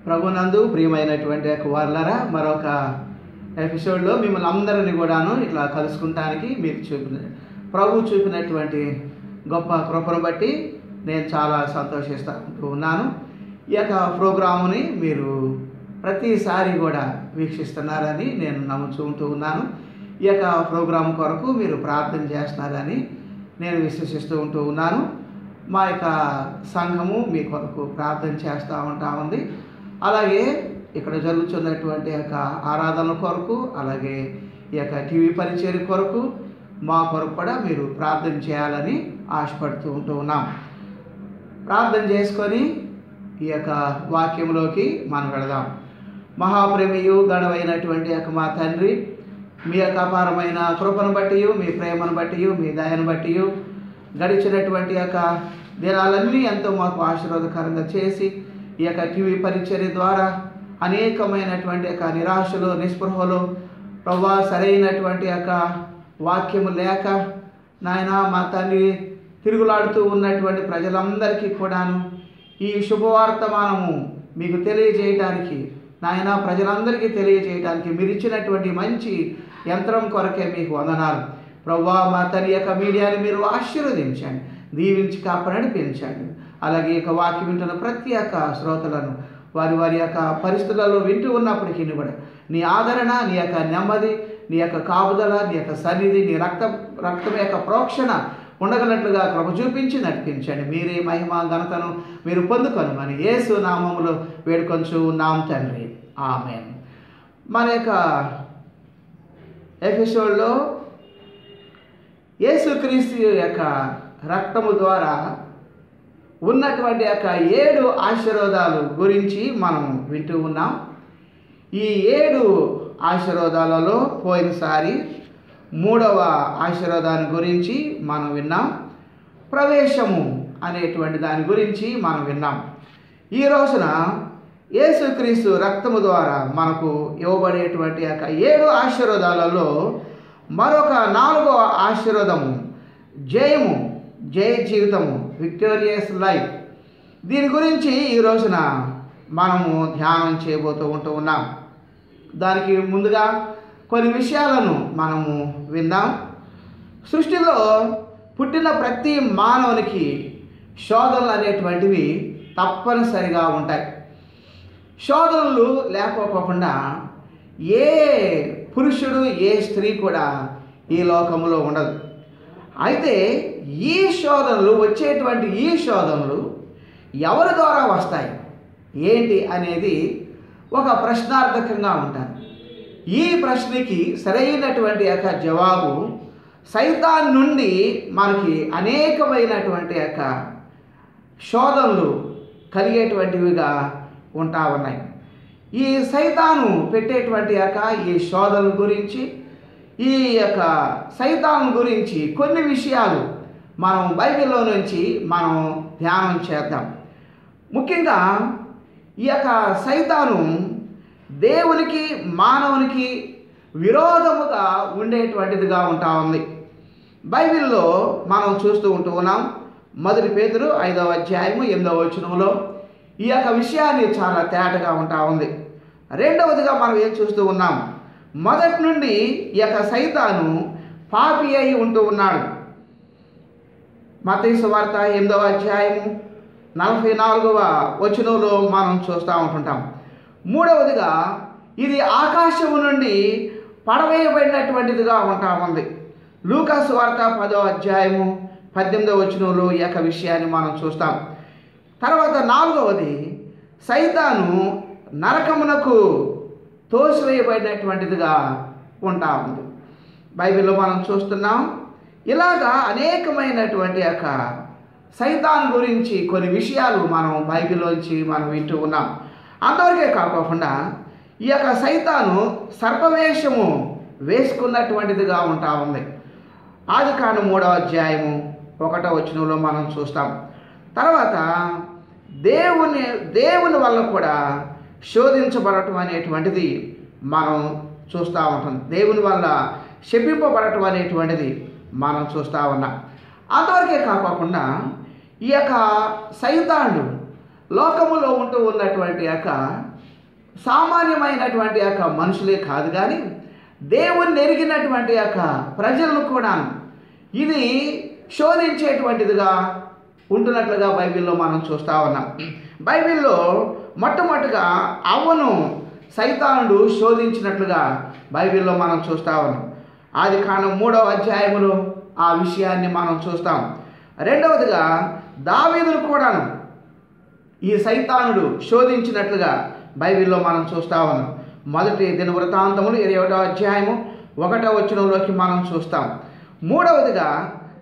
ప్రభునందు ప్రియమైనటువంటి యొక్క వాళ్ళరా మరొక ఎపిసోడ్లో మిమ్మల్ని అందరిని కూడాను ఇట్లా కలుసుకుంటానికి మీరు చూపిన ప్రభు చూపినటువంటి గొప్ప కృపను బట్టి నేను చాలా సంతోషిస్తూ ఉన్నాను ఈ యొక్క ప్రోగ్రాముని మీరు ప్రతిసారి కూడా వీక్షిస్తున్నారని నేను నమ్ముకుంటూ ఉన్నాను ఈ యొక్క ప్రోగ్రాం కొరకు మీరు ప్రార్థన చేస్తున్నారని నేను విశ్వసిస్తూ ఉంటూ ఉన్నాను మా యొక్క సంఘము మీ కొరకు ప్రార్థన చేస్తూ ఉంటా ఉంది అలాగే ఇక్కడ జరుగుతున్నటువంటి యొక్క ఆరాధనల కొరకు అలాగే ఈ యొక్క టీవీ పరిచయం కొరకు మా కొరకు కూడా మీరు ప్రార్థన చేయాలని ఆశపడుతూ ఉంటూ ఉన్నాం ప్రార్థన చేసుకొని ఈ యొక్క వాక్యంలోకి మనం వెళదాం మహాప్రేమియు గడవైనటువంటి యొక్క మా తండ్రి మీ యొక్క అపారమైన కృపను బట్టి మీ ప్రేమను బట్టి మీ దయను బట్టి గడిచినటువంటి యొక్క దినాలన్నీ ఎంతో మాకు ఆశీర్వాదకరంగా చేసి ఈ యొక్క టీవీ పరిచర్య ద్వారా అనేకమైనటువంటి యొక్క నిరాశలు నిస్పృహలు ప్రభా సరైనటువంటి యొక్క వాక్యము లేక నాయన మా తండ్రి తిరుగులాడుతూ ఉన్నటువంటి ప్రజలందరికీ కూడాను ఈ శుభవార్తమానము మీకు తెలియజేయటానికి నాయన ప్రజలందరికీ తెలియజేయడానికి మీరు ఇచ్చినటువంటి మంచి యంత్రం కొరకే మీకు వందనాలు ప్రవ్వా మా తల్లి యొక్క మీడియాని మీరు ఆశీర్వదించండి దీవించి కాప నడిపించండి అలాగే ఇక వాక్యం వింటున్న ప్రతి ఒక్క శ్రోతలను వారి వారి యొక్క పరిస్థితులలో వింటూ ఉన్నప్పటికీ కూడా నీ ఆదరణ నీ యొక్క నెమ్మది నీ యొక్క కాపుదల నీ యొక్క సన్నిధి నీ రక్త రక్తం యొక్క ప్రోక్షణ ఉండగలట్లుగా కృప చూపించి నడిపించండి మీరే మహిమ ఘనతను మీరు పొందుకొనమని యేసు నామములో వేడుకొంచు నామ తండ్రి ఆమెన్ మన యొక్క ఎపిసోడ్లో యేసుక్రీస్తు యొక్క రక్తము ద్వారా ఉన్నటువంటి యొక్క ఏడు ఆశీర్వాదాలు గురించి మనం వింటూ ఉన్నాం ఈ ఏడు ఆశీర్వాదాలలో పోయినసారి మూడవ ఆశీర్వాదాన్ని గురించి మనం విన్నాం ప్రవేశము అనేటువంటి దాని గురించి మనం విన్నాం ఈ రోజున యేసుక్రీస్తు రక్తము ద్వారా మనకు ఇవ్వబడేటువంటి యొక్క ఏడు ఆశీర్వాదాలలో మరొక నాలుగో ఆశీర్వాదము జయము జయ జీవితము విక్టోరియస్ లైఫ్ దీని గురించి ఈ రోజున మనము ధ్యానం చేయబోతూ ఉంటూ ఉన్నాం దానికి ముందుగా కొన్ని విషయాలను మనము విందాం సృష్టిలో పుట్టిన ప్రతి మానవునికి శోధనలు అనేటువంటివి తప్పనిసరిగా ఉంటాయి శోధనలు లేకపోకుండా ఏ పురుషుడు ఏ స్త్రీ కూడా ఈ లోకంలో ఉండదు అయితే ఈ శోధనలు వచ్చేటువంటి ఈ శోధనలు ఎవరి ద్వారా వస్తాయి ఏంటి అనేది ఒక ప్రశ్నార్థకంగా ఉంటారు ఈ ప్రశ్నకి సరైనటువంటి యొక్క జవాబు సైతాన్ నుండి మనకి అనేకమైనటువంటి యొక్క శోధనలు కలిగేటువంటివిగా ఉంటా ఉన్నాయి ఈ సైతాను పెట్టేటువంటి యొక్క ఈ శోధనల గురించి ఈ యొక్క సైతాన్ గురించి కొన్ని విషయాలు మనం బైబిల్లో నుంచి మనం ధ్యానం చేద్దాం ముఖ్యంగా ఈ యొక్క సైతాను దేవునికి మానవునికి విరోధముగా ఉండేటువంటిదిగా ఉంటా ఉంది బైబిల్లో మనం చూస్తూ ఉంటూ ఉన్నాం మొదటి పేదరు ఐదవ అధ్యాయము ఎనిమిదవ వచనంలో ఈ యొక్క విషయాన్ని చాలా తేటగా ఉంటా ఉంది రెండవదిగా మనం ఏం చూస్తూ ఉన్నాం మొదటి నుండి ఈ యొక్క సైతాను పాపి అయి ఉంటూ ఉన్నాడు మతీసు వార్త ఎనిమిదవ అధ్యాయము నలభై నాలుగవ వచనంలో మనం చూస్తూ ఉంటుంటాం మూడవదిగా ఇది ఆకాశము నుండి పడవేయబడినటువంటిదిగా ఉంటా ఉంది లూకాసు వార్త పదో అధ్యాయము పద్దెనిమిదవ వచనంలో ఈ యొక్క విషయాన్ని మనం చూస్తాం తర్వాత నాలుగవది సైతాను నరకమునకు తోసివేయబడినటువంటిదిగా ఉంటా ఉంది బైబిల్లో మనం చూస్తున్నాం ఇలాగా అనేకమైనటువంటి యొక్క సైతాన్ గురించి కొన్ని విషయాలు మనం బైబిల్లోంచి మనం వింటూ ఉన్నాం అంతవరకే కాకోకుండా ఈ యొక్క సైతాను సర్పవేషము వేసుకున్నటువంటిదిగా ఉంటా ఉంది ఆది కాను మూడవ అధ్యాయము ఒకటో వచనంలో మనం చూస్తాం తర్వాత దేవుని దేవుని వల్ల కూడా శోధించబడటం అనేటువంటిది మనం చూస్తూ ఉంటాం దేవుని వల్ల శపింపబడటం అనేటువంటిది మనం చూస్తూ ఉన్నాం అంతవరకే కాకోకుండా ఈ యొక్క సైతానుడు లోకములో ఉంటూ ఉన్నటువంటి యొక్క సామాన్యమైనటువంటి యొక్క మనుషులే కాదు కానీ దేవుణ్ణి ఎరిగినటువంటి యొక్క ప్రజలను కూడాను ఇది శోధించేటువంటిదిగా ఉంటున్నట్లుగా బైబిల్లో మనం చూస్తూ ఉన్నాం బైబిల్లో మొట్టమొదటిగా అవ్వను సైతానుడు శోధించినట్లుగా బైబిల్లో మనం చూస్తూ ఉన్నాం ఆది కాండం మూడవ అధ్యాయములో ఆ విషయాన్ని మనం చూస్తాం రెండవదిగా దావీదును కూడాను ఈ సైతానుడు శోధించినట్లుగా బైబిల్లో మనం చూస్తా ఉన్నాం మొదటి దిన వృత్తాంతములు ఇరవై ఒకటో అధ్యాయము ఒకటో వచనంలోకి మనం చూస్తాం మూడవదిగా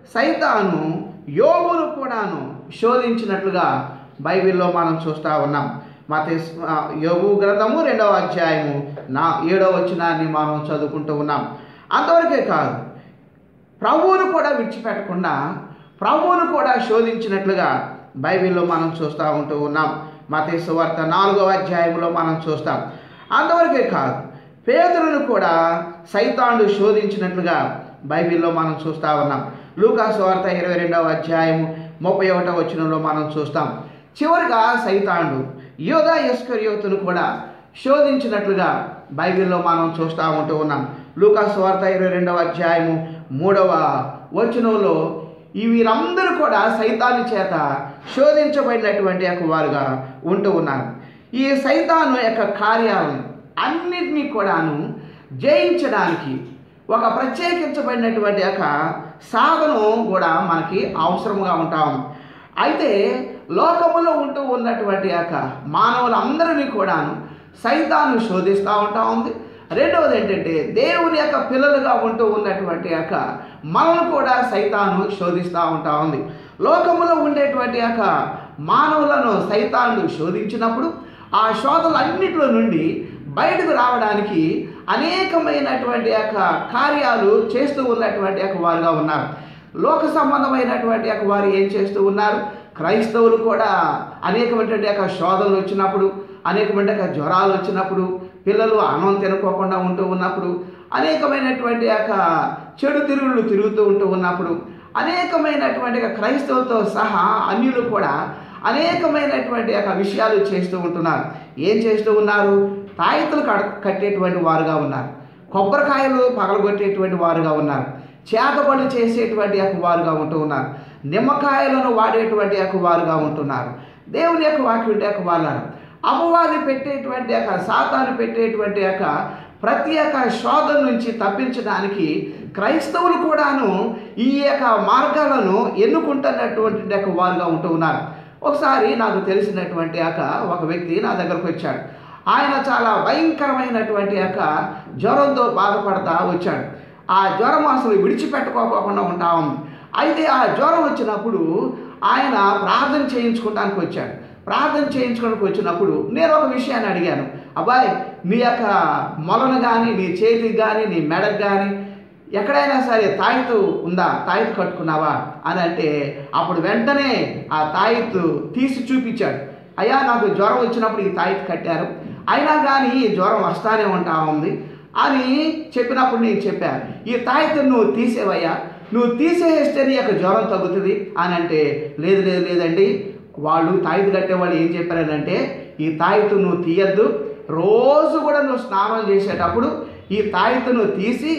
సైతాను యోగును కూడాను శోధించినట్లుగా బైబిల్లో మనం చూస్తూ ఉన్నాం మత యోగు గ్రంథము రెండవ అధ్యాయము నా ఏడవ వచనాన్ని మనం చదువుకుంటూ ఉన్నాం అంతవరకే కాదు ప్రభువును కూడా విడిచిపెట్టకుండా ప్రభువును కూడా శోధించినట్లుగా బైబిల్లో మనం చూస్తూ ఉంటూ ఉన్నాం మతేసు వార్త నాలుగవ అధ్యాయంలో మనం చూస్తాం అంతవరకే కాదు పేదలను కూడా సైతాండు శోధించినట్లుగా బైబిల్లో మనం చూస్తూ ఉన్నాం లూకాసు వార్త ఇరవై రెండవ అధ్యాయము ముప్పై ఒకటవ వచనంలో మనం చూస్తాం చివరిగా సైతాండు యోధా యస్కర్యోతును కూడా శోధించినట్లుగా బైబిల్లో మనం చూస్తూ ఉంటూ ఉన్నాం లూకాసు వార్త ఇరవై రెండవ అధ్యాయము మూడవ వచనంలో ఈ వీరందరూ కూడా సైతాను చేత శోధించబడినటువంటి యొక్క వారుగా ఉంటూ ఉన్నారు ఈ సైతాను యొక్క కార్యాలను అన్నిటినీ కూడాను జయించడానికి ఒక ప్రత్యేకించబడినటువంటి యొక్క సాధనం కూడా మనకి అవసరముగా ఉంటాం అయితే లోకములో ఉంటూ ఉన్నటువంటి యొక్క మానవులందరినీ కూడాను సైతాను శోధిస్తూ ఉంటా ఉంది రెండవది ఏంటంటే దేవుని యొక్క పిల్లలుగా ఉంటూ ఉన్నటువంటి యొక్క మనల్ని కూడా సైతాను శోధిస్తూ ఉంటా ఉంది లోకములో ఉండేటువంటి యొక్క మానవులను సైతాను శోధించినప్పుడు ఆ శోధలన్నిటిలో నుండి బయటకు రావడానికి అనేకమైనటువంటి యొక్క కార్యాలు చేస్తూ ఉన్నటువంటి యొక్క వారుగా ఉన్నారు లోక సంబంధమైనటువంటి యొక్క వారు ఏం చేస్తూ ఉన్నారు క్రైస్తవులు కూడా అనేకమైనటువంటి యొక్క శోధనలు వచ్చినప్పుడు అనేకమైన యొక్క జ్వరాలు వచ్చినప్పుడు పిల్లలు అన్నం తినుకోకుండా ఉంటూ ఉన్నప్పుడు అనేకమైనటువంటి యొక్క చెడు తిరుగుళ్ళు తిరుగుతూ ఉంటూ ఉన్నప్పుడు అనేకమైనటువంటి యొక్క క్రైస్తవులతో సహా అన్యులు కూడా అనేకమైనటువంటి యొక్క విషయాలు చేస్తూ ఉంటున్నారు ఏం చేస్తూ ఉన్నారు తాయితులు కడ కట్టేటువంటి వారుగా ఉన్నారు కొబ్బరికాయలు పగలగొట్టేటువంటి వారుగా ఉన్నారు చేతబడులు చేసేటువంటి యొక్క వారుగా ఉంటూ ఉన్నారు నిమ్మకాయలను వాడేటువంటి యొక్క వారుగా ఉంటున్నారు దేవుని యొక్క వాక్యం యొక్క వాళ్ళను అపవాది పెట్టేటువంటి యొక్క సాతాను పెట్టేటువంటి యొక్క ప్రతి ఒక్క శోధన నుంచి తప్పించడానికి క్రైస్తవులు కూడాను ఈ యొక్క మార్గాలను ఎన్నుకుంటున్నటువంటి యొక్క వారుగా ఉంటూ ఉన్నారు ఒకసారి నాకు తెలిసినటువంటి యొక్క ఒక వ్యక్తి నా దగ్గరకు వచ్చాడు ఆయన చాలా భయంకరమైనటువంటి యొక్క జ్వరంతో బాధపడతా వచ్చాడు ఆ జ్వరం అసలు విడిచిపెట్టుకోకుండా ఉంటా ఉంది అయితే ఆ జ్వరం వచ్చినప్పుడు ఆయన ప్రార్థన చేయించుకోవడానికి వచ్చాడు ప్రార్థన చేయించుకోవడానికి వచ్చినప్పుడు నేను ఒక విషయాన్ని అడిగాను అబ్బాయి నీ యొక్క మొలను కానీ నీ చేతికి కానీ నీ మెడకు కానీ ఎక్కడైనా సరే తాయితు ఉందా తాయితు కట్టుకున్నావా అని అంటే అప్పుడు వెంటనే ఆ తాయితు తీసి చూపించాడు అయ్యా నాకు జ్వరం వచ్చినప్పుడు ఈ తాయితు కట్టారు అయినా కానీ ఈ జ్వరం వస్తానే ఉంటా ఉంది అని చెప్పినప్పుడు నేను చెప్పాను ఈ తాయితు నువ్వు తీసేవయ్యా నువ్వు తీసేస్తే నీ యొక్క జ్వరం తగ్గుతుంది అని అంటే లేదు లేదు లేదండి వాళ్ళు తాయితు కట్టే వాళ్ళు ఏం చెప్పారనంటే ఈ తాయితు నువ్వు తీయద్దు రోజు కూడా నువ్వు స్నానం చేసేటప్పుడు ఈ తాయితును తీసి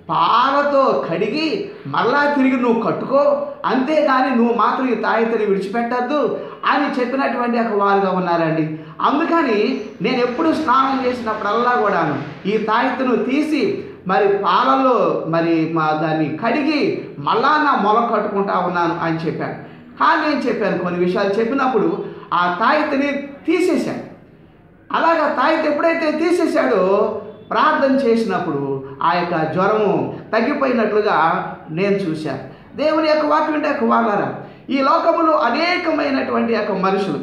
పాలతో కడిగి మళ్ళా తిరిగి నువ్వు కట్టుకో అంతేగాని నువ్వు మాత్రం ఈ తాయితని విడిచిపెట్టద్దు అని చెప్పినటువంటి ఒక వారుగా ఉన్నారండి అందుకని నేను ఎప్పుడు స్నానం చేసినప్పుడల్లా కూడాను ఈ తాయితును తీసి మరి పాలలో మరి మా దాన్ని కడిగి మళ్ళా నా మొల కట్టుకుంటా ఉన్నాను అని చెప్పాను కానీ నేను చెప్పాను కొన్ని విషయాలు చెప్పినప్పుడు ఆ తాయితని తీసేశాను అలాగా తాయిత ఎప్పుడైతే తీసేశాడో ప్రార్థన చేసినప్పుడు ఆ యొక్క జ్వరము తగ్గిపోయినట్లుగా నేను చూశాను దేవుని యొక్క వాక్యం యొక్క వాళ్ళారా ఈ లోకములో అనేకమైనటువంటి యొక్క మనుషులు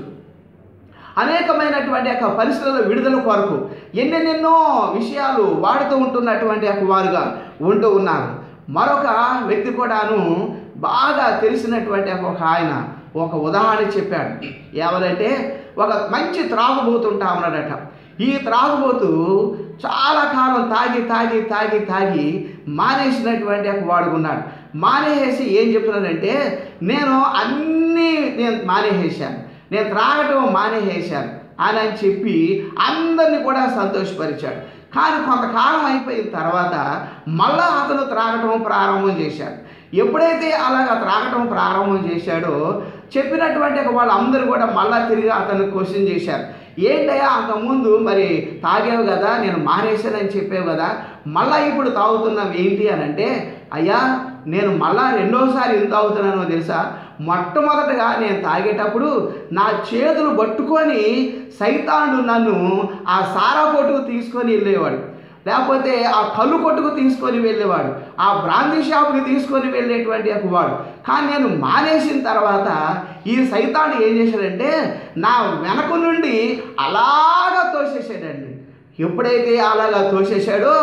అనేకమైనటువంటి యొక్క పరిస్థితుల విడుదల కొరకు ఎన్నెన్నెన్నో విషయాలు వాడుతూ ఉంటున్నటువంటి యొక్క వారుగా ఉంటూ ఉన్నారు మరొక వ్యక్తి కూడాను బాగా తెలిసినటువంటి ఒక ఆయన ఒక ఉదాహరణ చెప్పాడు ఎవరంటే ఒక మంచి త్రాగుబోతుంటా ఉన్నాడట ఈ త్రాగుబోతు చాలా కాలం తాగి తాగి తాగి తాగి మానేసినటువంటి ఒక వాడు ఉన్నాడు మానేసి ఏం చెప్తున్నాడంటే నేను అన్నీ నేను మానేసేసాను నేను త్రాగటం మానేసేసాను అని అని చెప్పి అందరిని కూడా సంతోషపరిచాడు కానీ కొంతకాలం అయిపోయిన తర్వాత మళ్ళా అతను త్రాగటం ప్రారంభం చేశాడు ఎప్పుడైతే అలాగ త్రాగటం ప్రారంభం చేశాడో చెప్పినటువంటి ఒక వాళ్ళందరూ కూడా మళ్ళా తిరిగి అతను క్వశ్చన్ చేశారు ఏంటయ్యా అంతకుముందు మరి తాగావు కదా నేను మానేశానని చెప్పావు కదా మళ్ళా ఇప్పుడు తాగుతున్నావు ఏంటి అని అంటే అయ్యా నేను మళ్ళా రెండోసారి ఎందుకు తాగుతున్నానో తెలుసా మొట్టమొదటగా నేను తాగేటప్పుడు నా చేతులు పట్టుకొని సైతాను నన్ను ఆ సారా కొట్టుకు తీసుకొని వెళ్ళేవాడు లేకపోతే ఆ కళ్ళు కొట్టుకు తీసుకొని వెళ్ళేవాడు ఆ బ్రాందీ షాపుకి తీసుకొని వెళ్ళేటువంటి ఒక వాడు కానీ నేను మానేసిన తర్వాత ఈ సైతాన్ని ఏం చేశాడంటే నా వెనక నుండి అలాగా తోసేసాడండి ఎప్పుడైతే అలాగా తోసేశాడో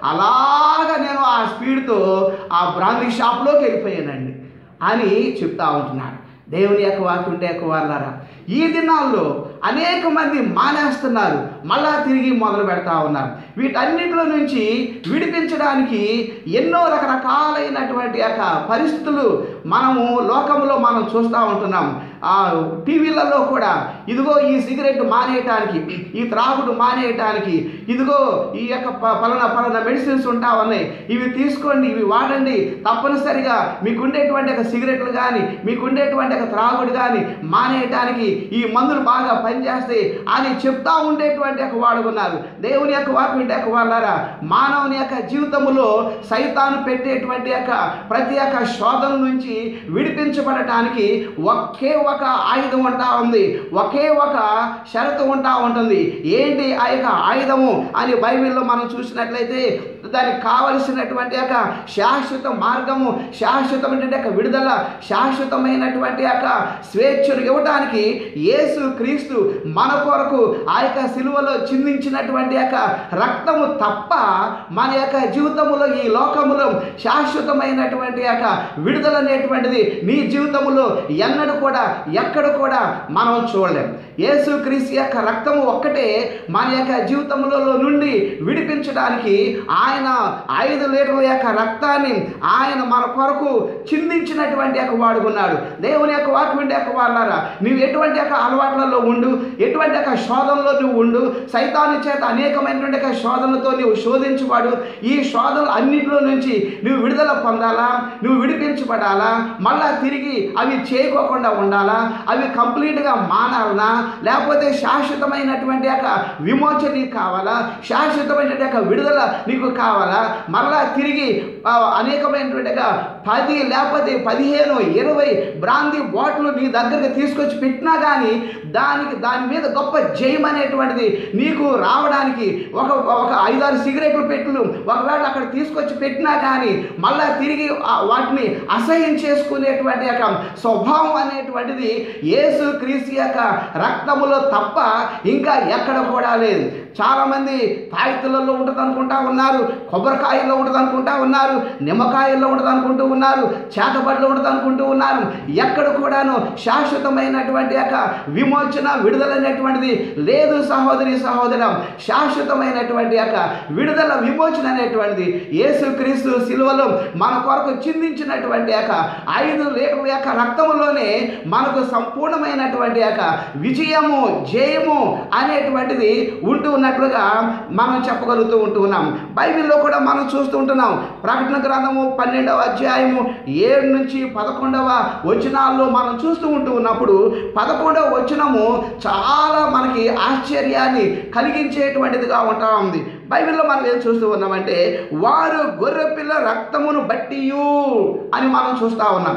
అలాగా నేను ఆ స్పీడ్తో ఆ బ్రాందీ షాప్లోకి వెళ్ళిపోయానండి అని చెప్తా ఉంటున్నాడు దేవుని యొక్క వాక్యం ఉంటే యొక్క వాళ్ళారా ఈ దినాల్లో అనేక మంది మానేస్తున్నారు మళ్ళా తిరిగి మొదలు పెడతా ఉన్నారు వీటన్నిటిలో నుంచి విడిపించడానికి ఎన్నో రకరకాలైనటువంటి యొక్క పరిస్థితులు మనము లోకంలో మనం చూస్తూ ఉంటున్నాం ఆ టీవీలలో కూడా ఇదిగో ఈ సిగరెట్ మానేయటానికి ఈ త్రాగుడు మానేయటానికి ఇదిగో ఈ యొక్క ప- పలానా పలానా మెడిసిన్స్ ఉంటా ఉన్నాయి ఇవి తీసుకోండి ఇవి వాడండి తప్పనిసరిగా మీకుండేటువంటి ఒక సిగరెట్లు కానీ మీకుండేటువంటి ఒక త్రాగుడు కానీ మానేయటానికి ఈ మందులు బాగా పనిచేస్తాయి అని చెప్తా ఉండేటువంటి ఒక వాడుకున్నారు దేవుని యొక్క వాక్యం యొక్క వాళ్ళారా మానవుని యొక్క జీవితంలో సైతాను పెట్టేటువంటి యొక్క ప్రతి ఒక్క శోధన నుంచి విడిపించబడటానికి ఒకే ఒక ఆయుధం ఉంటా ఉంది ఒకే ఒక షరతు ఉంటా ఉంటుంది ఏంటి ఆ యొక్క ఆయుధము అని బైబిల్లో మనం చూసినట్లయితే దానికి కావలసినటువంటి యొక్క శాశ్వత మార్గము శాశ్వతమైనటువంటి యొక్క విడుదల శాశ్వతమైనటువంటి యొక్క స్వేచ్ఛను ఇవ్వడానికి యేసు క్రీస్తు మన కొరకు ఆ యొక్క సిలువలో చిందించినటువంటి యొక్క రక్తము తప్ప మన యొక్క జీవితములో ఈ లోకములో శాశ్వతమైనటువంటి యొక్క విడుదల అనేటువంటిది నీ జీవితములో ఎన్నడూ కూడా ఎక్కడ కూడా మనం చూడలేం యేసు క్రీస్తు యొక్క రక్తము ఒక్కటే మన యొక్క జీవితములలో నుండి విడిపించడానికి ఆయన ఐదు లీటర్ల యొక్క రక్తాన్ని ఆయన మన కొరకు చిందించినటువంటి యొక్క వాడుకున్నాడు దేవుని యొక్క వాక్యం యొక్క వాళ్ళారా నువ్వు ఎటువంటి యొక్క అలవాట్లలో ఉండు ఎటువంటి యొక్క శోధనలో నువ్వు ఉండు సైతాన్ని చేత అనేకమైనటువంటి యొక్క శోధనలతో నువ్వు శోధించబడు ఈ శోధనలు అన్నింటిలో నుంచి నువ్వు విడుదల పొందాలా నువ్వు విడిపించబడాలా మళ్ళా తిరిగి అవి చేయకోకుండా ఉండాలా అవి కంప్లీట్గా మానాలనా లేకపోతే శాశ్వతమైనటువంటి యొక్క విమోచన నీకు కావాలా శాశ్వతమైనటువంటి యొక్క విడుదల నీకు కావాలా మరలా తిరిగి ఆ, అనేకమైనటువంటి యొక్క పది లేకపోతే పదిహేను ఇరవై బ్రాంతి బాటిల్ నీ దగ్గరకు తీసుకొచ్చి పెట్టినా కానీ దానికి దాని మీద గొప్ప జయం అనేటువంటిది నీకు రావడానికి ఒక ఒక ఐదారు సిగరెట్లు పెట్టులు ఒకవేళ అక్కడ తీసుకొచ్చి పెట్టినా కానీ మళ్ళా తిరిగి ఆ వాటిని అసహ్యం చేసుకునేటువంటి యొక్క స్వభావం అనేటువంటిది యేసు క్రీస్తు యొక్క రక్తములో తప్ప ఇంకా ఎక్కడ కూడా లేదు చాలామంది తాయితులలో ఉంటుంది అనుకుంటా ఉన్నారు కొబ్బరికాయల్లో ఉంటుంది అనుకుంటా ఉన్నారు నిమ్మకాయల్లో ఉంటుంది అనుకుంటూ ఉన్నారు చేతబడిలో ఉంటుంది అనుకుంటూ ఉన్నారు ఎక్కడ కూడాను శాశ్వతమైనటువంటి యొక్క విమోచన విడుదల అనేటువంటిది లేదు సహోదరి సహోదరం శాశ్వతమైనటువంటి యొక్క విడుదల విమోచన అనేటువంటిది యేసుక్రీస్తు సిలువలో మన కొరకు చిందించినటువంటి యొక్క ఐదు లీటర్ల యొక్క రక్తములోనే మనకు సంపూర్ణమైనటువంటి యొక్క విజయము జయము అనేటువంటిది ఉంటూ ఉన్నట్లుగా మనం చెప్పగలుగుతూ ఉంటూ ఉన్నాం బైబిల్లో కూడా మనం చూస్తూ ఉంటున్నాం ప్రకటన గ్రంథము పన్నెండవ అధ్యాయము ఏడు నుంచి పదకొండవ వచనాల్లో మనం చూస్తూ ఉంటూ ఉన్నప్పుడు పదకొండవ వచనము చాలా మనకి ఆశ్చర్యాన్ని కలిగించేటువంటిదిగా ఉంటా ఉంది బైబిల్లో మనం ఏం చూస్తూ ఉన్నామంటే వారు గొర్రెపిల్ల రక్తమును బట్టియు అని మనం చూస్తూ ఉన్నాం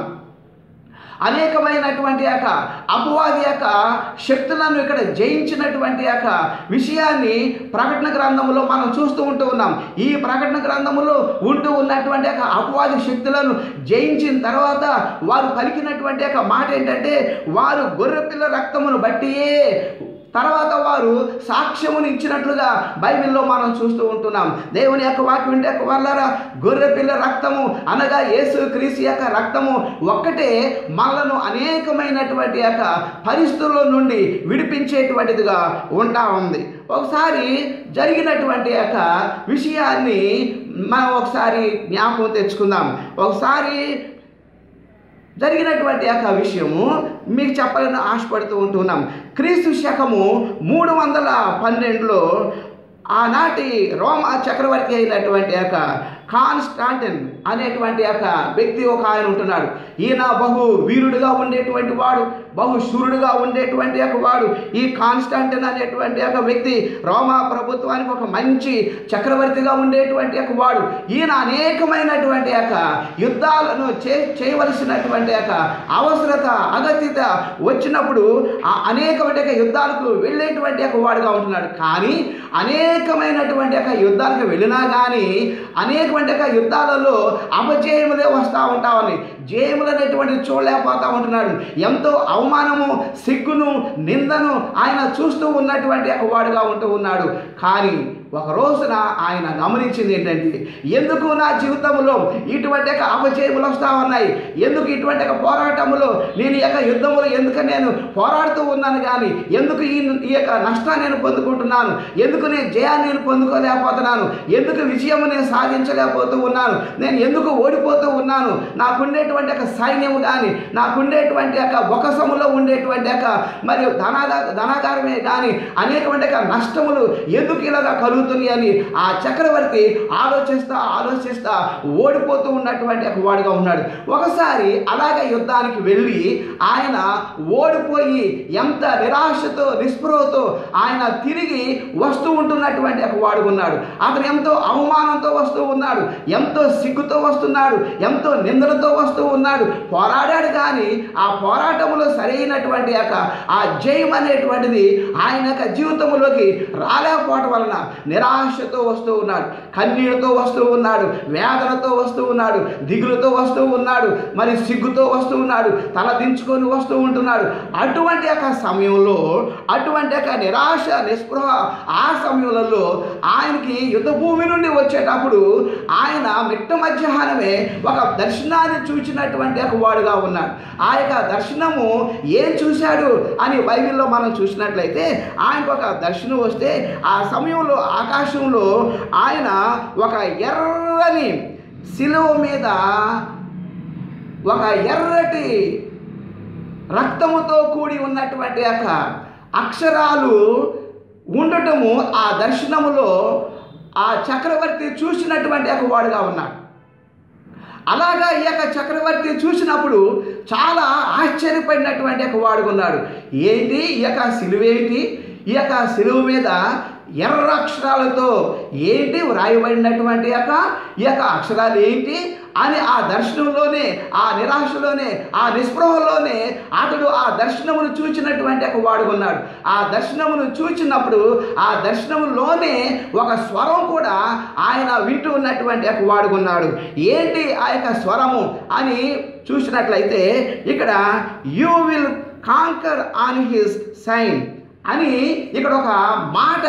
అనేకమైనటువంటి యొక్క అపవాది యొక్క శక్తులను ఇక్కడ జయించినటువంటి యొక్క విషయాన్ని ప్రకటన గ్రంథంలో మనం చూస్తూ ఉంటూ ఉన్నాం ఈ ప్రకటన గ్రంథములో ఉంటూ ఉన్నటువంటి యొక్క అపవాది శక్తులను జయించిన తర్వాత వారు పలికినటువంటి యొక్క మాట ఏంటంటే వారు గొర్రెపిల్ల రక్తమును బట్టియే తర్వాత వారు సాక్ష్యమును ఇచ్చినట్లుగా బైబిల్లో మనం చూస్తూ ఉంటున్నాం దేవుని యొక్క వాక్యం యొక్క వల్లరా గొర్రె పిల్ల రక్తము అనగా యేసు క్రీస్తు యొక్క రక్తము ఒక్కటే మనలను అనేకమైనటువంటి యొక్క పరిస్థితుల నుండి విడిపించేటువంటిదిగా ఉంటా ఉంది ఒకసారి జరిగినటువంటి యొక్క విషయాన్ని మనం ఒకసారి జ్ఞాపకం తెచ్చుకుందాం ఒకసారి జరిగినటువంటి యొక్క విషయము మీకు చెప్పాలని ఆశపడుతూ ఉంటున్నాం క్రీస్తు శకము మూడు వందల పన్నెండులో ఆనాటి రోమ చక్రవర్తి అయినటువంటి యొక్క కాన్స్టాంటిన్ అనేటువంటి యొక్క వ్యక్తి ఒక ఆయన ఉంటున్నాడు ఈయన బహు వీరుడుగా ఉండేటువంటి వాడు బహు శూరుడుగా ఉండేటువంటి యొక్క వాడు ఈ కాన్స్టాంటిన్ అనేటువంటి యొక్క వ్యక్తి రోమా ప్రభుత్వానికి ఒక మంచి చక్రవర్తిగా ఉండేటువంటి యొక్క వాడు ఈయన అనేకమైనటువంటి యొక్క యుద్ధాలను చే చేయవలసినటువంటి యొక్క అవసరత అగత్యత వచ్చినప్పుడు ఆ అనేకమైన యొక్క యుద్ధాలకు వెళ్ళేటువంటి యొక్క వాడుగా ఉంటున్నాడు కానీ అనేకమైనటువంటి యొక్క యుద్ధాలకు వెళ్ళినా కానీ అనేకమైన యొక్క యుద్ధాలలో అపజయములే వస్తూ ఉంటామని జయములు అనేటువంటి చూడలేకపోతా ఉంటున్నాడు ఎంతో అవమానము సిగ్గును నిందను ఆయన చూస్తూ ఉన్నటువంటి ఒక వాడుగా ఉంటూ ఉన్నాడు కానీ ఒక రోజున ఆయన గమనించింది ఏంటంటే ఎందుకు నా జీవితంలో ఇటువంటి యొక్క అపజయములు వస్తూ ఉన్నాయి ఎందుకు ఇటువంటి యొక్క పోరాటములో నేను ఈ యొక్క యుద్ధములో ఎందుకు నేను పోరాడుతూ ఉన్నాను కానీ ఎందుకు ఈ ఈ యొక్క నష్టాన్ని నేను పొందుకుంటున్నాను ఎందుకు నేను జయాన్ని నేను పొందుకోలేకపోతున్నాను ఎందుకు విజయము నేను సాధించలేకపోతూ ఉన్నాను నేను ఎందుకు ఓడిపోతూ ఉన్నాను నాకుండేటువంటి యొక్క సైన్యము కానీ నాకుండేటువంటి యొక్క బొకసములో ఉండేటువంటి యొక్క మరియు ధనాగా ధనాగారమే కానీ అనేకమైన యొక్క నష్టములు ఎందుకు ఇలాగా కలుగుతున్నాయి అని ఆ చక్రవర్తి ఆలోచిస్తా ఆలోచిస్తా ఓడిపోతూ ఉన్నటువంటి ఒక వాడుగా ఉన్నాడు ఒకసారి అలాగే యుద్ధానికి వెళ్ళి ఆయన ఓడిపోయి ఎంత నిరాశతో నిస్పృహతో ఆయన తిరిగి వస్తూ ఉంటున్నటువంటి ఒక వాడు ఉన్నాడు అతను ఎంతో అవమానంతో వస్తూ ఉన్నాడు ఎంతో సిగ్గుతో వస్తున్నాడు ఎంతో నిందలతో వస్తూ ఉన్నాడు పోరాడాడు కానీ ఆ పోరాటంలో సరైనటువంటి యొక్క ఆ జయం అనేటువంటిది ఆయన యొక్క జీవితంలోకి రాలేకపోవటం వలన నిరాశతో వస్తూ ఉన్నాడు కన్నీళ్లతో వస్తూ ఉన్నాడు వేదనతో వస్తూ ఉన్నాడు దిగులుతో వస్తూ ఉన్నాడు మరి సిగ్గుతో వస్తూ ఉన్నాడు తల దించుకొని వస్తూ ఉంటున్నాడు అటువంటి యొక్క సమయంలో అటువంటి యొక్క నిరాశ నిస్పృహ ఆ సమయంలో ఆయనకి యుద్ధ భూమి నుండి వచ్చేటప్పుడు ఆయన మిట్ట మధ్యాహ్నమే ఒక దర్శనాన్ని చూచినటువంటి ఒక వాడుగా ఉన్నాడు ఆ యొక్క దర్శనము ఏం చూశాడు అని బైబిల్లో మనం చూసినట్లయితే ఆయనకు ఒక దర్శనం వస్తే ఆ సమయంలో ఆకాశంలో ఆయన ఒక ఎర్రని శిలువ మీద ఒక ఎర్రటి రక్తముతో కూడి ఉన్నటువంటి యొక్క అక్షరాలు ఉండటము ఆ దర్శనములో ఆ చక్రవర్తి చూసినటువంటి ఒక వాడుగా ఉన్నాడు అలాగా ఈ యొక్క చక్రవర్తి చూసినప్పుడు చాలా ఆశ్చర్యపడినటువంటి ఒక వాడుగా ఉన్నాడు ఏంటి ఈ యొక్క సిలువేంటి ఈ యొక్క సిలువ మీద ఎర్ర అక్షరాలతో ఏంటి వ్రాయబడినటువంటి యొక్క ఈ యొక్క అక్షరాలు ఏంటి అని ఆ దర్శనంలోనే ఆ నిరాశలోనే ఆ నిస్పృహలోనే అతడు ఆ దర్శనమును చూచినటువంటి ఒక వాడు ఉన్నాడు ఆ దర్శనమును చూచినప్పుడు ఆ దర్శనములోనే ఒక స్వరం కూడా ఆయన వింటూ ఉన్నటువంటి ఒక వాడు ఉన్నాడు ఏంటి ఆ యొక్క స్వరము అని చూసినట్లయితే ఇక్కడ you will conquer on his sign అని ఇక్కడ ఒక మాట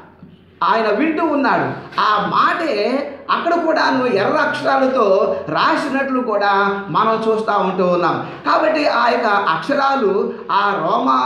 ఆయన వింటూ ఉన్నాడు ఆ మాటే అక్కడ కూడా నువ్వు ఎర్ర అక్షరాలతో రాసినట్లు కూడా మనం చూస్తూ ఉంటూ ఉన్నాం కాబట్టి ఆ యొక్క అక్షరాలు ఆ రోమా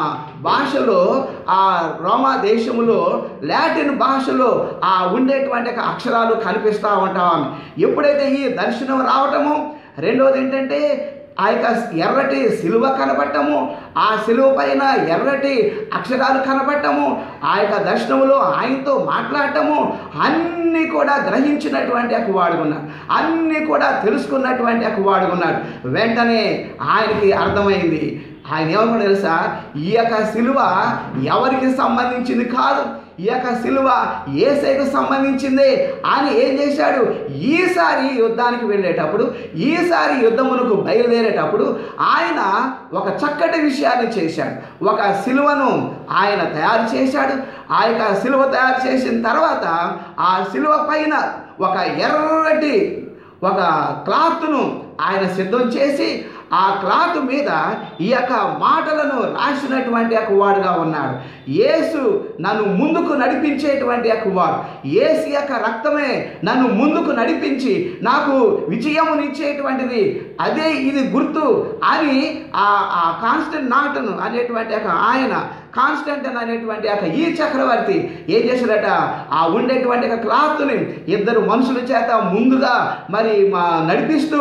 భాషలో ఆ రోమా దేశంలో లాటిన్ భాషలో ఆ ఉండేటువంటి యొక్క అక్షరాలు కనిపిస్తూ ఉంటాం ఎప్పుడైతే ఈ దర్శనం రావటము రెండవది ఏంటంటే ఆ యొక్క ఎర్రటి సిలువ కనపడటము ఆ సిలువ పైన ఎర్రటి అక్షరాలు కనపడటము ఆ యొక్క దర్శనంలో ఆయనతో మాట్లాడటము అన్నీ కూడా గ్రహించినటువంటి ఒక వాడుకున్నాడు అన్నీ కూడా తెలుసుకున్నటువంటి ఒక వాడుకున్నాడు వెంటనే ఆయనకి అర్థమైంది ఆయన ఏమన్నా తెలుసా ఈ యొక్క సిలువ ఎవరికి సంబంధించింది కాదు ఈ యొక్క సిలువ ఏసైకు సంబంధించిందే అని ఏం చేశాడు ఈసారి యుద్ధానికి వెళ్ళేటప్పుడు ఈసారి యుద్ధమునకు బయలుదేరేటప్పుడు ఆయన ఒక చక్కటి విషయాన్ని చేశాడు ఒక సిలువను ఆయన తయారు చేశాడు ఆ యొక్క సిలువ తయారు చేసిన తర్వాత ఆ సిలువ పైన ఒక ఎర్రటి ఒక క్లాత్ను ఆయన సిద్ధం చేసి ఆ క్లాత్ మీద ఈ యొక్క మాటలను రాసినటువంటి యొక్క వాడుగా ఉన్నాడు యేసు నన్ను ముందుకు నడిపించేటువంటి యొక్క వాడు యేసు యొక్క రక్తమే నన్ను ముందుకు నడిపించి నాకు విజయమునిచ్చేటువంటిది అదే ఇది గుర్తు అని ఆ ఆ కాన్స్టెంట్ నాటను అనేటువంటి యొక్క ఆయన కాన్స్టెంటన్ అనేటువంటి యొక్క ఈ చక్రవర్తి ఏం చేశాడట ఆ ఉండేటువంటి ఒక క్లాత్ని ఇద్దరు మనుషుల చేత ముందుగా మరి మా నడిపిస్తూ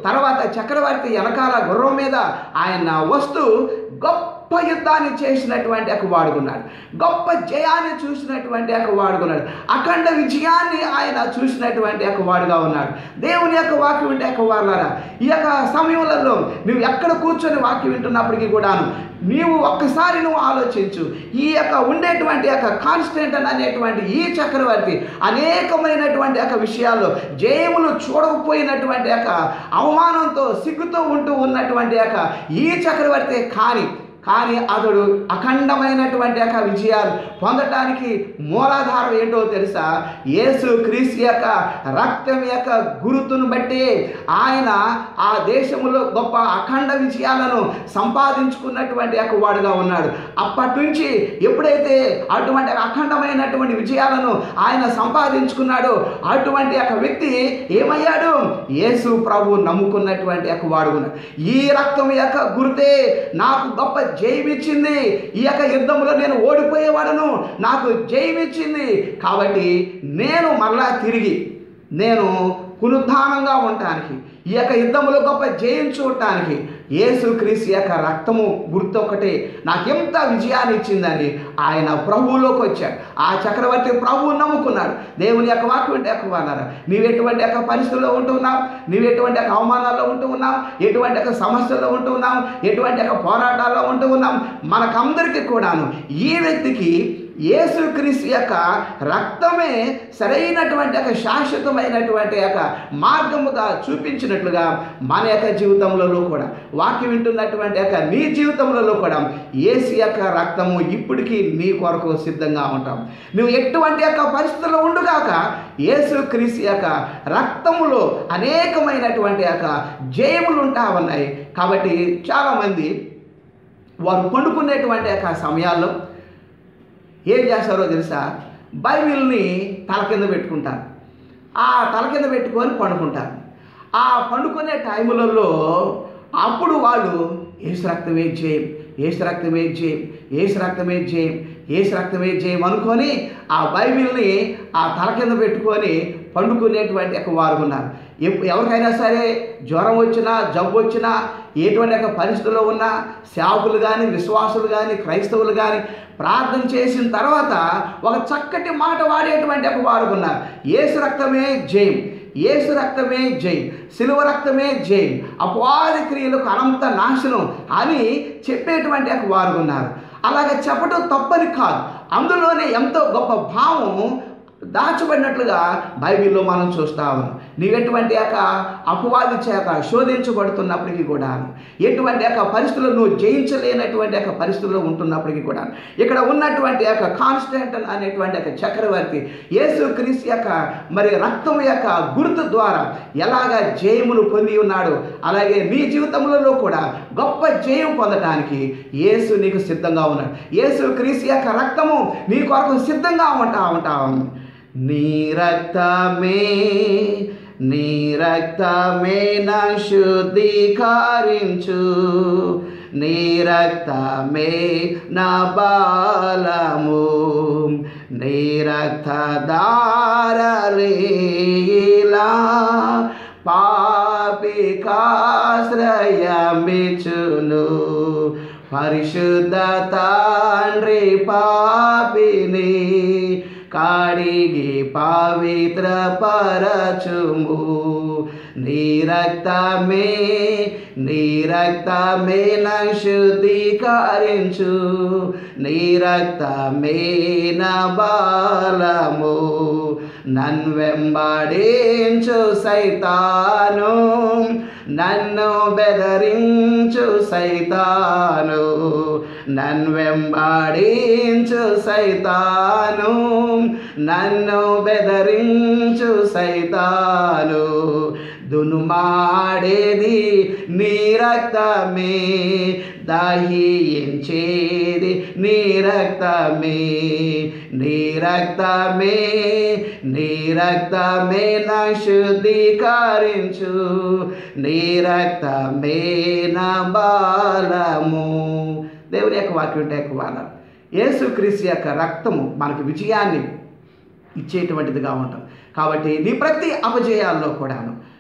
తర్వాత చక్రవర్తి వెనకాల గుర్రం మీద ఆయన వస్తూ గొప్ప యుద్ధాన్ని చేసినటువంటి ఒక వాడుకున్నాడు గొప్ప జయాన్ని చూసినటువంటి ఒక వాడుకున్నాడు అఖండ విజయాన్ని ఆయన చూసినటువంటి ఒక వాడుగా ఉన్నాడు దేవుని యొక్క వాక్యం వింటే యొక్క వారులారా ఈ యొక్క సమయంలో నువ్వు ఎక్కడ కూర్చొని వాక్యం వింటున్నప్పటికీ కూడాను నీవు ఒక్కసారి నువ్వు ఆలోచించు ఈ యొక్క ఉండేటువంటి యొక్క కాన్స్టెంట్ అనేటువంటి ఈ చక్రవర్తి అనేకమైనటువంటి యొక్క విషయాల్లో జయములు చూడకపోయినటువంటి యొక్క అవమానంతో సిగ్గుతో ఉంటూ ఉన్నటువంటి యొక్క ఈ చక్రవర్తి కానీ కానీ అతడు అఖండమైనటువంటి యొక్క విజయాలు పొందటానికి మూలాధారం ఏంటో తెలుసా యేసు క్రీస్తు యొక్క రక్తం యొక్క గురుతును బట్టి ఆయన ఆ దేశంలో గొప్ప అఖండ విజయాలను సంపాదించుకున్నటువంటి యొక్క వాడుగా ఉన్నాడు అప్పటి నుంచి ఎప్పుడైతే అటువంటి అఖండమైనటువంటి విజయాలను ఆయన సంపాదించుకున్నాడో అటువంటి యొక్క వ్యక్తి ఏమయ్యాడు యేసు ప్రభు నమ్ముకున్నటువంటి యొక్క వాడుకున్నాడు ఈ రక్తం యొక్క గుర్తే నాకు గొప్ప జయమిచ్చింది ఈ యొక్క యుద్ధంలో నేను ఓడిపోయేవాడను నాకు జయమిచ్చింది కాబట్టి నేను మరలా తిరిగి నేను పునరుద్ధానంగా ఉండటానికి ఈ యొక్క యుద్ధంలో గొప్ప జయం చూడటానికి యేసుక్రీస్తు యొక్క రక్తము గుర్తు ఒకటే నాకెంత విజయాన్ని ఇచ్చిందని ఆయన ప్రభువులోకి వచ్చాడు ఆ చక్రవర్తి ప్రభువు నమ్ముకున్నాడు దేవుని యొక్క వాక్యం అంటే ఎక్కువ అన్నారు నీవు ఎటువంటి యొక్క పరిస్థితుల్లో ఉంటున్నావు నీవు ఎటువంటి యొక్క అవమానాల్లో ఉంటూ ఉన్నావు ఎటువంటి యొక్క సమస్యల్లో ఉంటూ ఉన్నావు ఎటువంటి యొక్క పోరాటాల్లో ఉంటూ ఉన్నాం మనకందరికీ కూడాను ఈ వ్యక్తికి యేసుక్రీస్తు యొక్క రక్తమే సరైనటువంటి యొక్క శాశ్వతమైనటువంటి యొక్క మార్గముగా చూపించినట్లుగా మన యొక్క జీవితంలో కూడా వాక్యం వింటున్నటువంటి యొక్క నీ జీవితంలో కూడా యేసు యొక్క రక్తము ఇప్పటికీ నీ కొరకు సిద్ధంగా ఉంటాం నువ్వు ఎటువంటి యొక్క పరిస్థితుల్లో ఉండుగాక యేసు క్రీస్తు యొక్క రక్తములో అనేకమైనటువంటి యొక్క జయములు ఉంటా ఉన్నాయి కాబట్టి చాలామంది వారు పండుకునేటువంటి యొక్క సమయాల్లో ఏం చేస్తారో తెలుసా బైబిల్ని తల కింద పెట్టుకుంటారు ఆ తల కింద పెట్టుకొని పండుకుంటారు ఆ పండుకునే టైములలో అప్పుడు వాళ్ళు ఏసు రక్తమే జయం ఏసు రక్తమే జయం ఏసు రక్తమే జయం ఏసు రక్తమే జయం అనుకొని ఆ బైబిల్ని ఆ తల కింద పెట్టుకొని పండుకునేటువంటి ఒక వారు ఉన్నారు ఎప్పు- ఎవరికైనా సరే జ్వరం వచ్చినా జబ్బు వచ్చినా ఎటువంటి యొక్క పరిస్థితుల్లో ఉన్నా సేవకులు కానీ విశ్వాసులు కానీ క్రైస్తవులు కానీ ప్రార్థన చేసిన తర్వాత ఒక చక్కటి మాట వాడేటువంటి ఒక వారు ఉన్నారు ఏసు రక్తమే జయం ఏసు రక్తమే జయం సిలువ రక్తమే జయం అపవాది క్రియలకు అనంత నాశనం అని చెప్పేటువంటి ఒక వారు ఉన్నారు అలాగే చెప్పడం తప్పని కాదు అందులోనే ఎంతో గొప్ప భావం దాచబడినట్లుగా బైబిల్లో మనం చూస్తా ఉన్నాం నీవెటువంటి యొక్క అపవాది చేత శోధించబడుతున్నప్పటికీ కూడా ఎటువంటి యొక్క పరిస్థితుల్లో నువ్వు జయించలేనటువంటి యొక్క పరిస్థితుల్లో ఉంటున్నప్పటికీ కూడా ఇక్కడ ఉన్నటువంటి యొక్క కాన్స్టెంట్ అనేటువంటి యొక్క చక్రవర్తి యేసు క్రీస్తు యొక్క మరి రక్తం యొక్క గుర్తు ద్వారా ఎలాగ జయమును పొంది ఉన్నాడు అలాగే నీ జీవితంలో కూడా గొప్ప జయం పొందటానికి యేసు నీకు సిద్ధంగా ఉన్నాడు యేసు క్రీస్తు యొక్క రక్తము నీ కొరకు సిద్ధంగా ఉంటా ఉంటా ఉంది నీ రక్తమే నీ రక్తమే నా శుద్ధీకరించు నీ రక్తమే నా బాలము నీ రక్తదారలీలా పాపికాశ్రయమిచును పరిశుద్ధ తండ్రి పాపిని కాడిగి పవిత్ర పరచుము నీ రక్తమే నీ రక్తమే నా శుద్ధీకరించు నీ రక్తమే నా బాలము నన్ను వెంబడించు సైతాను నన్ను బెదరించు సైతాను నన్ను వెంబడించు సైతాను నన్ను బెదరించు సైతాను దునుమాడేది నీ రక్తమే దాహించేది నీ రక్తమే నీ రక్తమే నీ రక్తమే నా శుద్ధీకరించు నీ రక్తమే నా బాలము దేవుని యొక్క వాక్యం ఉంటే ఎక్కువ యేసుక్రీస్తు యొక్క రక్తము మనకు విజయాన్ని ఇచ్చేటువంటిదిగా ఉంటాం కాబట్టి నీ ప్రతి అపజయాల్లో కూడాను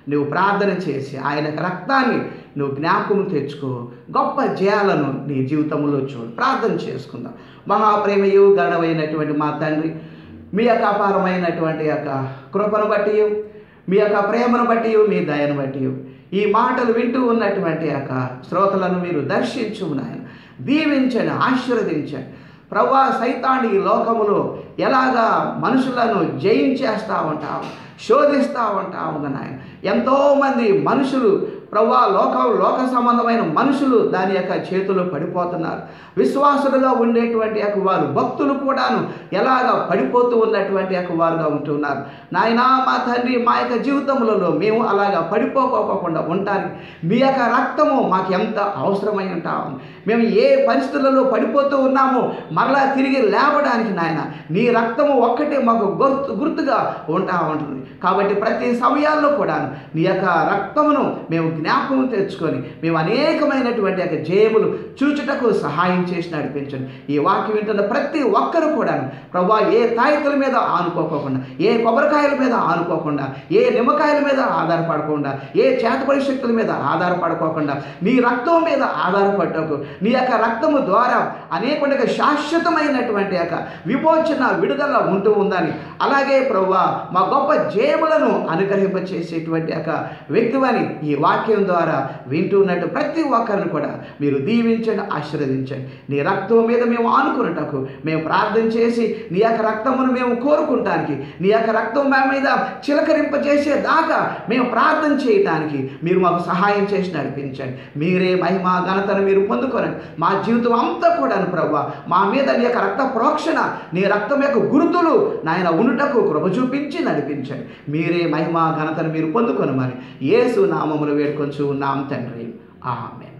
నువ్వు ప్రార్థన చేసి ఆయన యొక్క రక్తాన్ని నువ్వు జ్ఞాపకం తెచ్చుకో గొప్ప జయాలను నీ జీవితంలో చూడు ప్రార్థన చేసుకుందాం మహాప్రేమయు గడవైనటువంటి మా తండ్రి మీ యొక్క అపారమైనటువంటి యొక్క కృపను బట్టి మీ యొక్క ప్రేమను బట్టి మీ దయను బట్టి ఈ మాటలు వింటూ ఉన్నటువంటి యొక్క శ్రోతలను మీరు దర్శించు నాయన దీవించండి ఆశీర్వదించండి ప్రభా సైతాన్ని ఈ లోకములో ఎలాగా మనుషులను జయించేస్తూ ఉంటావు శోధిస్తూ ఉంటావు నాయన ఎంతోమంది మనుషులు ప్రభా లోక లోక సంబంధమైన మనుషులు దాని యొక్క చేతిలో పడిపోతున్నారు విశ్వాసులుగా ఉండేటువంటి యొక్క వారు భక్తులు కూడాను ఎలాగా పడిపోతూ ఉన్నటువంటి యొక్క వారుగా ఉంటున్నారు నాయనా మా తండ్రి మా యొక్క జీవితములలో మేము అలాగా పడిపోకోకుండా ఉండటానికి మీ యొక్క రక్తము మాకు ఎంత అవసరమై ఉంటాము మేము ఏ పరిస్థితులలో పడిపోతూ ఉన్నామో మరలా తిరిగి లేవడానికి నాయన నీ రక్తము ఒక్కటే మాకు గుర్తు గుర్తుగా ఉంటా ఉంటుంది కాబట్టి ప్రతి సమయాల్లో కూడా నీ యొక్క రక్తమును మేము జ్ఞాపకం తెచ్చుకొని మేము అనేకమైనటువంటి యొక్క జయములు చూచుటకు సహాయం చేసి నడిపించండి ఈ వాక్యం వింటున్న ప్రతి ఒక్కరు కూడా ప్రభా ఏ తాయితల మీద ఆనుకోకుండా ఏ కొబ్బరికాయల మీద ఆనుకోకుండా ఏ నిమ్మకాయల మీద ఆధారపడకుండా ఏ చేతపడి శక్తుల మీద ఆధారపడుకోకుండా నీ రక్తం మీద ఆధారపడటకు నీ యొక్క రక్తము ద్వారా అనేక శాశ్వతమైనటువంటి యొక్క విమోచన విడుదల ఉంటూ ఉందని అలాగే ప్రభా మా గొప్ప జయములను అనుగ్రహింపచేసేటువంటి యొక్క వ్యక్తివని ఈ వాక్యం ద్వారా వింటున్నట్టు ప్రతి ఒక్కరిని కూడా మీరు దీవించండి ఆశీర్వదించండి నీ రక్తం మీద మేము ఆనుకున్నటకు మేము ప్రార్థన చేసి నీ యొక్క రక్తమును మేము కోరుకుంటానికి నీ యొక్క రక్తం మా మీద చిలకరింపజేసే దాకా మేము ప్రార్థన చేయటానికి మీరు మాకు సహాయం చేసి నడిపించండి మీరే మహిమ ఘనతను మీరు పొందుకోరండి మా జీవితం అంతా కూడా ప్రభా మా మీద నీ యొక్క రక్త ప్రోక్షణ నీ రక్తం యొక్క గుర్తులు నాయన ఉండుటకు కృప చూపించి నడిపించండి మీరే మహిమ ఘనతను మీరు పొందుకొనమని యేసు నామములు వేడుకొంచు ఉన్నాం తండ్రి ఆమె